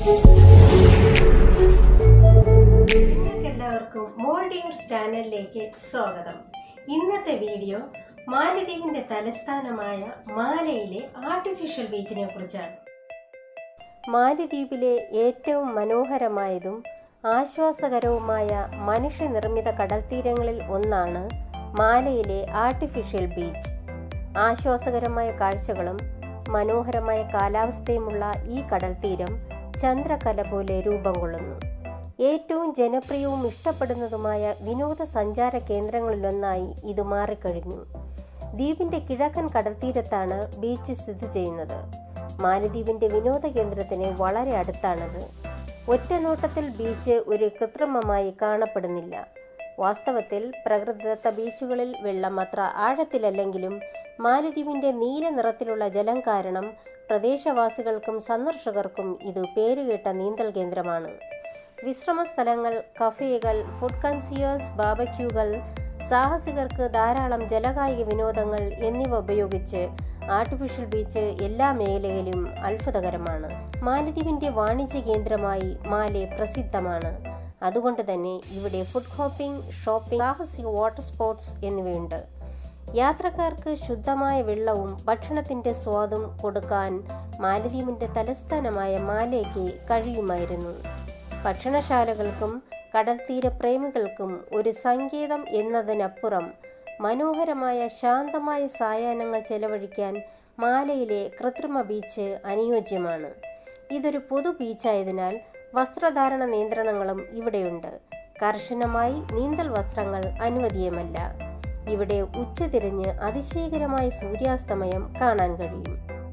എല്ലാവർക്കും മോൾഡിയേഴ്സ് ചാനലിലേക്ക് സ്വാഗതം ഇന്നത്തെ വീഡിയോ മാലദ്വീപിന്റെ തലസ്ഥാനമായ മാലയിലെ ആർട്ടിഫിഷ്യൽ ബീച്ചിനെ കുറിച്ചാണ് മാലദ്വീപിലെ ഏറ്റവും മനോഹരമായതും ആശ്വാസകരവുമായ മനുഷ്യനിർമ്മിത കടൽത്തീരങ്ങളിൽ ഒന്നാണ് മാലയിലെ ആർട്ടിഫിഷ്യൽ ബീച്ച് ആശ്വാസകരമായ കാഴ്ചകളും മനോഹരമായ കാലാവസ്ഥയുമുള്ള ഈ കടൽത്തീരം ചന്ദ്രകല പോലെ രൂപം കൊള്ളുന്നു ഏറ്റവും ജനപ്രിയവും ഇഷ്ടപ്പെടുന്നതുമായ വിനോദസഞ്ചാര കേന്ദ്രങ്ങളിലൊന്നായി ഇത് മാറിക്കഴിഞ്ഞു ദ്വീപിന്റെ കിഴക്കൻ കടൽത്തീരത്താണ് ബീച്ച് സ്ഥിതി ചെയ്യുന്നത് മാലദ്വീപിന്റെ വിനോദ കേന്ദ്രത്തിന് വളരെ അടുത്താണത് ഒറ്റനോട്ടത്തിൽ ബീച്ച് ഒരു കൃത്രിമമായി കാണപ്പെടുന്നില്ല വാസ്തവത്തിൽ പ്രകൃതിദത്ത ബീച്ചുകളിൽ വെള്ളം അത്ര ആഴത്തിലല്ലെങ്കിലും മാലദ്വീപിന്റെ നീല നിറത്തിലുള്ള ജലം കാരണം പ്രദേശവാസികൾക്കും സന്ദർശകർക്കും ഇത് പേരുകേട്ട നീന്തൽ കേന്ദ്രമാണ് വിശ്രമ സ്ഥലങ്ങൾ കഫേകൾ ഫുഡ് കൺസിയേഴ്സ് ബാബക്യൂകൾ സാഹസികർക്ക് ധാരാളം ജലകായിക വിനോദങ്ങൾ എന്നിവ ഉപയോഗിച്ച് ആർട്ടിഫിഷ്യൽ ബീച്ച് എല്ലാ മേഖലയിലും അത്ഭുതകരമാണ് മാലദ്വീപിന്റെ വാണിജ്യ കേന്ദ്രമായി മാലെ പ്രസിദ്ധമാണ് അതുകൊണ്ട് തന്നെ ഇവിടെ ഫുഡ് ഹോപ്പിംഗ് ഷോപ്പിംഗ് സാഹസിക വാട്ടർ സ്പോർട്സ് എന്നിവയുണ്ട് യാത്രക്കാർക്ക് ശുദ്ധമായ വെള്ളവും ഭക്ഷണത്തിന്റെ സ്വാദും കൊടുക്കാൻ മാലദ്വീപിന്റെ തലസ്ഥാനമായ മാലയ്ക്ക് കഴിയുമായിരുന്നു ഭക്ഷണശാലകൾക്കും കടൽത്തീര പ്രേമികൾക്കും ഒരു സങ്കേതം എന്നതിനപ്പുറം മനോഹരമായ ശാന്തമായ സായാഹ്നങ്ങൾ ചെലവഴിക്കാൻ മാലയിലെ കൃത്രിമ ബീച്ച് അനുയോജ്യമാണ് ഇതൊരു പൊതു ബീച്ചായതിനാൽ വസ്ത്രധാരണ നിയന്ത്രണങ്ങളും ഇവിടെയുണ്ട് കർശനമായി നീന്തൽ വസ്ത്രങ്ങൾ അനുവദീയമല്ല ഇവിടെ ഉച്ചതിരിഞ്ഞ് അതിശയകരമായ സൂര്യാസ്തമയം കാണാൻ കഴിയും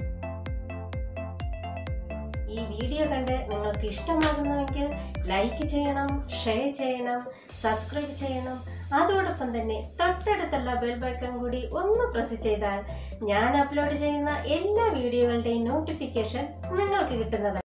ഈ വീഡിയോ കണ്ട് നിങ്ങൾക്ക് ഇഷ്ടമാകുന്നുവെങ്കിൽ ലൈക്ക് ചെയ്യണം ഷെയർ ചെയ്യണം സബ്സ്ക്രൈബ് ചെയ്യണം അതോടൊപ്പം തന്നെ തൊട്ടടുത്തുള്ള ബെൽ ബൈക്കൺ കൂടി ഒന്ന് പ്രസ് ചെയ്താൽ ഞാൻ അപ്ലോഡ് ചെയ്യുന്ന എല്ലാ വീഡിയോകളുടെയും നോട്ടിഫിക്കേഷൻ നിങ്ങൾക്ക് കിട്ടുന്നതാണ്